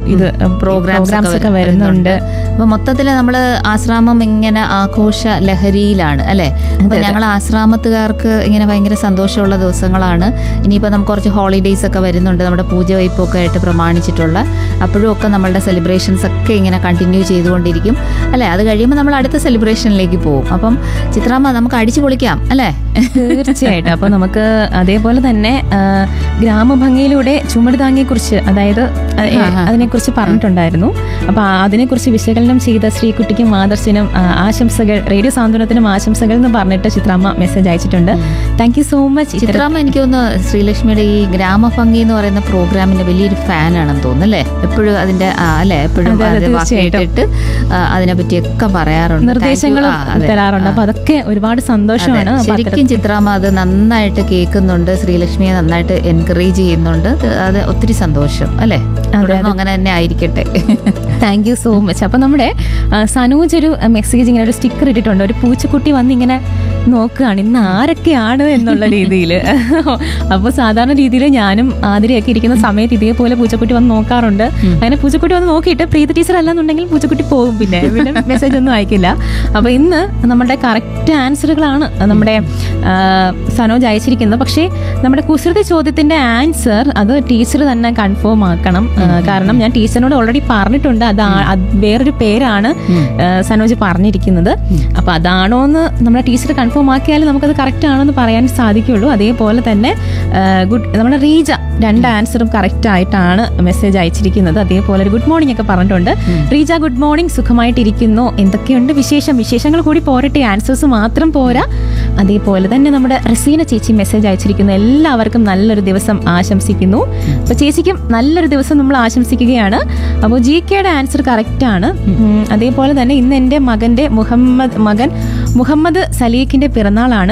ഇത് programmes programmes ഒക്കെ വരുന്നുണ്ട് അപ്പൊ മൊത്തത്തിൽ നമ്മൾ ആശ്രാമം ഇങ്ങനെ ആഘോഷ ലഹരിയിലാണ് അല്ലെ അപ്പൊ ഞങ്ങൾ ആശ്രാമത്തുകാർക്ക് ഇങ്ങനെ ഭയങ്കര സന്തോഷമുള്ള ദിവസങ്ങളാണ് ഇനിയിപ്പോൾ നമുക്ക് കുറച്ച് ഹോളിഡേയ്സ് ഒക്കെ വരുന്നുണ്ട് നമ്മുടെ പൂജ വയ്പ്പൊക്കെ ആയിട്ട് പ്രമാണിച്ചിട്ടുള്ള അപ്പോഴും ഒക്കെ നമ്മളുടെ സെലിബ്രേഷൻസ് ഒക്കെ ഇങ്ങനെ കണ്ടിന്യൂ ചെയ്തുകൊണ്ടിരിക്കും അല്ലെ അത് കഴിയുമ്പോൾ നമ്മൾ അടുത്ത സെലിബ്രേഷനിലേക്ക് പോകും അപ്പം ചിത്രാമ്മ നമുക്ക് അടിച്ചു പൊളിക്കാം അല്ലേ തീർച്ചയായിട്ടും അപ്പൊ നമുക്ക് അതേപോലെ തന്നെ ആ, ഗ്രാമഭംഗിയിലൂടെ ചുമടുതാങ്ങിയെ കുറിച്ച് അതായത് അ- ഏ, അതിനെക്കുറിച്ച് പറഞ്ഞിട്ടുണ്ടായിരുന്നു അപ്പൊ ആ- അതിനെക്കുറിച്ച് വിശകലനം ചെയ്ത ശ്രീകുട്ടിക്കും ആദർശിനും ആ, ആശംസകൾ റേഡിയോ സാന്ത്വനത്തിനും ആശംസകൾ എന്ന് പറഞ്ഞിട്ട് ചിത്രാമ്മ മെസ്സേജ് അയച്ചിട്ടുണ്ട് thank you so much Chithramma എനിക്ക് തോന്നുന്നു ശ്രീലക്ഷ്മിയുടെ ഈ ഗ്രാമഭംഗി എന്ന് പറയുന്ന പ്രോഗ്രാമിന്റെ വലിയൊരു ഫാനാണെന്ന് തോന്നുന്നു അല്ലേ എപ്പോഴും അതിന്റെ ആ, അല്ലേ എപ്പോഴും അതെ, അതെ, അത് വാക്ക് തീർച്ചയായിട്ടും. കേട്ടിട്ട് ആ, അതിനെ പറ്റിയൊക്കെ പറയാറുണ്ട് Thank you. നിർദ്ദേശങ്ങളും ആ, അതെ. തരാറുണ്ട് അപ്പൊ അതൊക്കെ ഒരുപാട് സന്തോഷമാണ് അതെ. അപ്പൊ ശരിക്കും ചിത്രാമ്മ അത് നന്നായിട്ട് കേൾക്കുന്നുണ്ട് ശ്രീലക്ഷ്മിയെ നന്നായിട്ട് എൻകറേജ് ചെയ്യുന്നുണ്ട് അത് അത് ഒത്തിരി സന്തോഷം അല്ലേ തുടർന്നും അങ്ങനെ തന്നെ ആയിരിക്കട്ടെ താങ്ക് യു സോ മച്ച് അപ്പൊ നമ്മുടെ ആ, സനൂജ് ഒരു മെസ്സേജ് ഇങ്ങനെ ഒരു സ്റ്റിക്കർ ഇട്ടിട്ടുണ്ട് ഒരു പൂച്ചക്കുട്ടി വന്ന് ഇങ്ങനെ നോക്കുകയാണ് ഇന്ന് ആരൊക്കെയാണ് എന്നുള്ള രീതിയിൽ അപ്പോൾ സാധാരണ രീതിയിൽ ഞാനും ആതിരയൊക്കെ ഇരിക്കുന്ന സമയത്ത് ഇതേപോലെ പൂച്ചക്കുട്ടി വന്ന് നോക്കാറുണ്ട് അങ്ങനെ പൂച്ചക്കുട്ടി വന്ന് നോക്കിയിട്ട് പ്രീതി ടീച്ചർ അല്ലാന്നുണ്ടെങ്കിൽ പൂച്ചക്കുട്ടി പോകും പിന്നെ പിന്നെ മെസ്സേജ് ഒന്നും അയക്കില്ല അപ്പോൾ ഇന്ന് നമ്മുടെ കറക്റ്റ് ആൻസറുകളാണ് നമ്മുടെ ആ, സനോജ് അയച്ചിരിക്കുന്നത് പക്ഷേ നമ്മുടെ കുസൃതി ചോദ്യത്തിന്റെ ആൻസർ അത് ടീച്ചർ തന്നെ കൺഫേം ആക്കണം ആ, കാരണം ഞാൻ ടീച്ചറിനോട് ഓൾറെഡി പറഞ്ഞിട്ടുണ്ട് അത് ആ- അത് വേറൊരു പേരാണ് ആ, സനോജ് പറഞ്ഞിരിക്കുന്നത് അപ്പൊ അതാണോ എന്ന് നമ്മുടെ ടീച്ചർ കൺഫേം ആക്കിയാൽ നമുക്കത് കറക്റ്റ് ആണോ എന്ന് പറയാൻ സാധിക്കുള്ളൂ അതേപോലെ തന്നെ ഗുഡ് നമ്മുടെ റീജ രണ്ട് ആൻസറും കറക്റ്റ് ആയിട്ടാണ് മെസ്സേജ് അയച്ചിരിക്കുന്നത് അതേപോലെ ഒരു ഗുഡ് മോർണിംഗ് ഒക്കെ പറഞ്ഞിട്ടുണ്ട് റീജ ഗുഡ് മോർണിംഗ് സുഖമായിട്ടിരിക്കുന്നു എന്തൊക്കെയുണ്ട് വിശേഷം വിശേഷങ്ങൾ കൂടി പോരട്ടെ ആൻസേഴ്സ് മാത്രം പോരാ അതേപോലെ തന്നെ നമ്മുടെ റസീന ചേച്ചി മെസ്സേജ് അയച്ചിരിക്കുന്നു എല്ലാവർക്കും നല്ലൊരു ദിവസം ആശംസിക്കുന്നു അപ്പൊ ചേച്ചിക്കും നല്ലൊരു ദിവസം നമ്മൾ ആശംസിക്കുകയാണ് അപ്പോൾ ജി കെയുടെ ആൻസർ കറക്റ്റ് ആണ് ഉം, അതേപോലെ തന്നെ ഇന്ന് എൻ്റെ മകന്റെ മുഹമ്മദ് മകൻ മുഹമ്മദ് സലീഖിന്റെ പിറന്നാളാണ്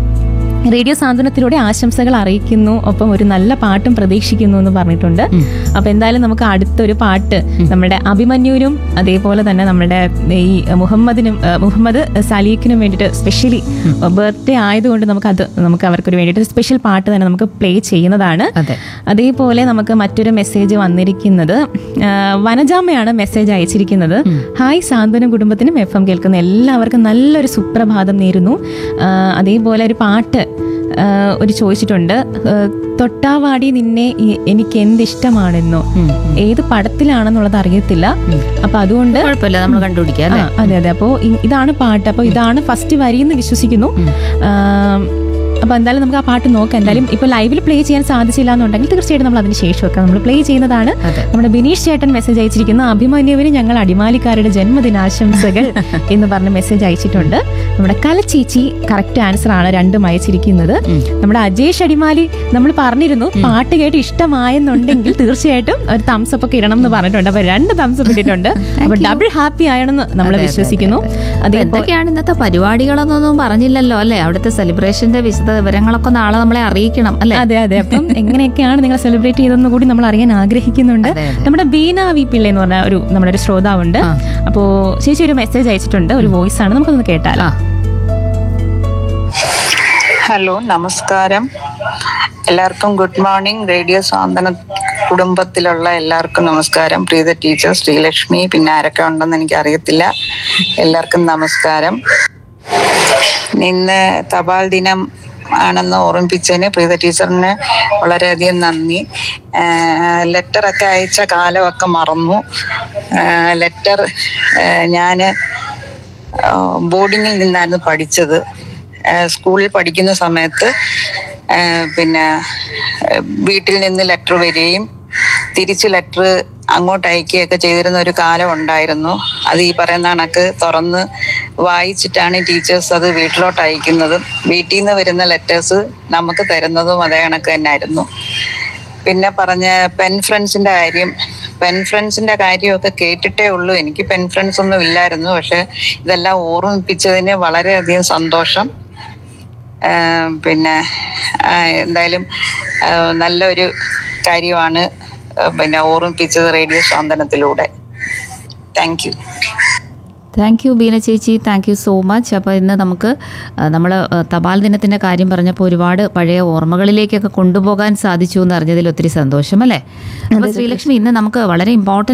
റേഡിയോ സാന്ത്വനത്തിലൂടെ ആശംസകൾ അറിയിക്കുന്നു ഒപ്പം ഒരു നല്ല പാട്ടും പ്രതീക്ഷിക്കുന്നു എന്ന് പറഞ്ഞിട്ടുണ്ട് അപ്പൊ എന്തായാലും നമുക്ക് അടുത്തൊരു പാട്ട് നമ്മുടെ അഭിമന്യുവിനും അതേപോലെ തന്നെ നമ്മുടെ ഈ മുഹമ്മദിനും ആ, മുഹമ്മദ് സലീഖിനും വേണ്ടിയിട്ട് സ്പെഷ്യലി ബർത്ത്ഡേ ആയതുകൊണ്ട് നമുക്ക് അത് നമുക്ക് അവർക്ക് വേണ്ടിയിട്ട് സ്പെഷ്യൽ പാട്ട് തന്നെ നമുക്ക് പ്ലേ ചെയ്യുന്നതാണ് അതെ അതേപോലെ നമുക്ക് മറ്റൊരു മെസ്സേജ് വന്നിരിക്കുന്നത് ആ, വനജാമ്മയാണ് മെസ്സേജ് അയച്ചിരിക്കുന്നത് ഹായ് സാന്ത്വനം കുടുംബത്തിനും എഫ് എം കേൾക്കുന്ന എല്ലാവർക്കും നല്ലൊരു സുപ്രഭാതം നേരുന്നു ആ, അതേപോലെ ഒരു പാട്ട് ആ, ഒരു ചോദിച്ചിട്ടുണ്ട് ആ, തൊട്ടാവാടി നിന്നെ ഈ- എനിക്ക് എന്തിഷ്ടമാണെന്നോ ഏത് പടത്തിലാണെന്നുള്ളത് അറിയത്തില്ല അപ്പൊ അതുകൊണ്ട് കുഴപ്പമില്ല നമ്മൾ കണ്ടുപിടിക്കാം ആ, അല്ലേ അതെ അതെ അപ്പോൾ ഇതാണ് പാട്ട് അപ്പോൾ ഇതാണ് ഫസ്റ്റ് വരി എന്ന് വിശ്വസിക്കുന്നു ആം, അപ്പൊ എന്തായാലും നമുക്ക് ആ പാട്ട് നോക്കാം എന്തായാലും ഇപ്പൊ ലൈവിൽ പ്ലേ ചെയ്യാൻ സാധിച്ചില്ല എന്നുണ്ടെങ്കിൽ തീർച്ചയായിട്ടും നമ്മൾ അതിന് ശേഷമൊക്കെ നമ്മൾ പ്ലേ ചെയ്യുന്നതാണ് അതെ. നമ്മുടെ ബിനീഷ് ചേട്ടൻ മെസ്സേജ് അയച്ചിരിക്കുന്ന അഭിമന്യുവിന് ഞങ്ങൾ അടിമാലിക്കാരുടെ ജന്മദിനാശംസകൾ എന്ന് പറഞ്ഞ മെസ്സേജ് അയച്ചിട്ടുണ്ട് നമ്മുടെ കലച്ചേച്ചി കറക്റ്റ് ആൻസർ ആണ് രണ്ടും അയച്ചിരിക്കുന്നത് നമ്മുടെ അജേഷ് അടിമാലി നമ്മൾ പറഞ്ഞിരുന്നു പാട്ട് കേട്ട് ഇഷ്ടമായെന്നുണ്ടെങ്കിൽ തീർച്ചയായിട്ടും ഒരു തംസ് അപ്പ് ഒക്കെ ഇടണം എന്ന് പറഞ്ഞിട്ടുണ്ട് അപ്പൊ രണ്ട് തംസ് അപ്പ് ഇട്ടിട്ടുണ്ട് അപ്പൊ ഡബിൾ ഹാപ്പി ആയെന്ന് നമ്മൾ വിശ്വസിക്കുന്നു അപ്പൊ അതേപോലെ എന്തൊക്കെയാണ് ഇന്നത്തെ പരിപാടികളെന്നൊന്നും പറഞ്ഞില്ലല്ലോ അല്ലേ അവിടുത്തെ സെലിബ്രേഷന്റെ വിശദ വിവരങ്ങളൊക്കെ നാളെ നമ്മളെ അറിയിക്കണം അല്ലേ അതെ അതെ അപ്പം എങ്ങനെയൊക്കെയാണ് നിങ്ങൾ സെലിബ്രേറ്റ് ചെയ്തതെന്ന് കൂടി നമ്മൾ അറിയാൻ ആഗ്രഹിക്കുന്നുണ്ട് അതെ, അതെ. നമ്മുടെ ബീന വി പിള്ള എന്ന് പറഞ്ഞ ഒരു നമ്മുടെ ഒരു ശ്രോതാവുണ്ട് ആ. അപ്പോ ചേച്ചി ഒരു മെസ്സേജ് അയച്ചിട്ടുണ്ട് ഒരു വോയിസ് ആണ് നമുക്കൊന്ന് കേട്ടാലോ ആ ഹലോ നമസ്കാരം എല്ലാവർക്കും ഗുഡ് മോർണിംഗ് റേഡിയോ സാന്ത്വന കുടുംബത്തിലുള്ള എല്ലാവർക്കും നമസ്കാരം പ്രീത ടീച്ചർ ശ്രീലക്ഷ്മി പിന്നെ ആരൊക്കെ ഉണ്ടെന്ന് എനിക്ക് അറിയത്തില്ല എല്ലാവർക്കും നമസ്കാരം ഇന്ന് തപാൽ ദിനം ആണെന്ന് ഓർമ്മിപ്പിച്ചതിന് പ്രീത ടീച്ചറിന് വളരെയധികം നന്ദി ലെറ്ററൊക്കെ അയച്ച കാലമൊക്കെ മറന്നു ലെറ്റർ ഞാൻ ബോർഡിങ്ങിൽ നിന്നായിരുന്നു പഠിച്ചത് ആ, സ്കൂളിൽ പഠിക്കുന്ന സമയത്ത് ആ, പിന്നെ ആ, വീട്ടിൽ നിന്ന് ലെറ്റർ വരികയും തിരിച്ച് ലെറ്റർ അങ്ങോട്ട് അയക്കുകയൊക്കെ ചെയ്തിരുന്ന ഒരു കാലം ഉണ്ടായിരുന്നു അത് ഈ പറയുന്ന കണക്ക് തുറന്ന് വായിച്ചിട്ടാണ് ടീച്ചേഴ്സ് അത് വീട്ടിലോട്ട് അയക്കുന്നതും വീട്ടിൽ നിന്ന് വരുന്ന ലെറ്റേഴ്സ് നമുക്ക് തരുന്നതും അതേ കണക്ക് തന്നെയായിരുന്നു പിന്നെ പറഞ്ഞ പെൻ ഫ്രണ്ട്സിന്റെ കാര്യം പെൻ ഫ്രണ്ട്സിന്റെ കാര്യമൊക്കെ കേട്ടിട്ടേ ഉള്ളൂ എനിക്ക് പെൻ ഫ്രണ്ട്സ് ഒന്നും ഇല്ലായിരുന്നു പക്ഷെ ഇതെല്ലാം ഓർമ്മിപ്പിച്ചതിന് വളരെയധികം സന്തോഷം ആ, പിന്നെ ആ, എന്തായാലും ആ, നല്ലൊരു കാര്യമാണ് ആ, പിന്നെ ഓർമ്മിപ്പിച്ചത് റേഡിയോ സ്വാന്തനത്തിലൂടെ thank you thank you Beena ചേച്ചി താങ്ക് യു സോ മച്ച് അപ്പോൾ ഇന്ന് നമുക്ക് നമ്മൾ തപാൽ ദിനത്തിൻ്റെ കാര്യം പറഞ്ഞപ്പോൾ ഒരുപാട് പഴയ ഓർമ്മകളിലേക്കൊക്കെ കൊണ്ടുപോകാൻ സാധിച്ചു എന്ന് അറിഞ്ഞതിൽ ഒത്തിരി സന്തോഷം അല്ലേ അപ്പോൾ ശ്രീലക്ഷ്മി ഇന്ന് നമുക്ക് വളരെ ഇമ്പോർട്ടൻ്റ്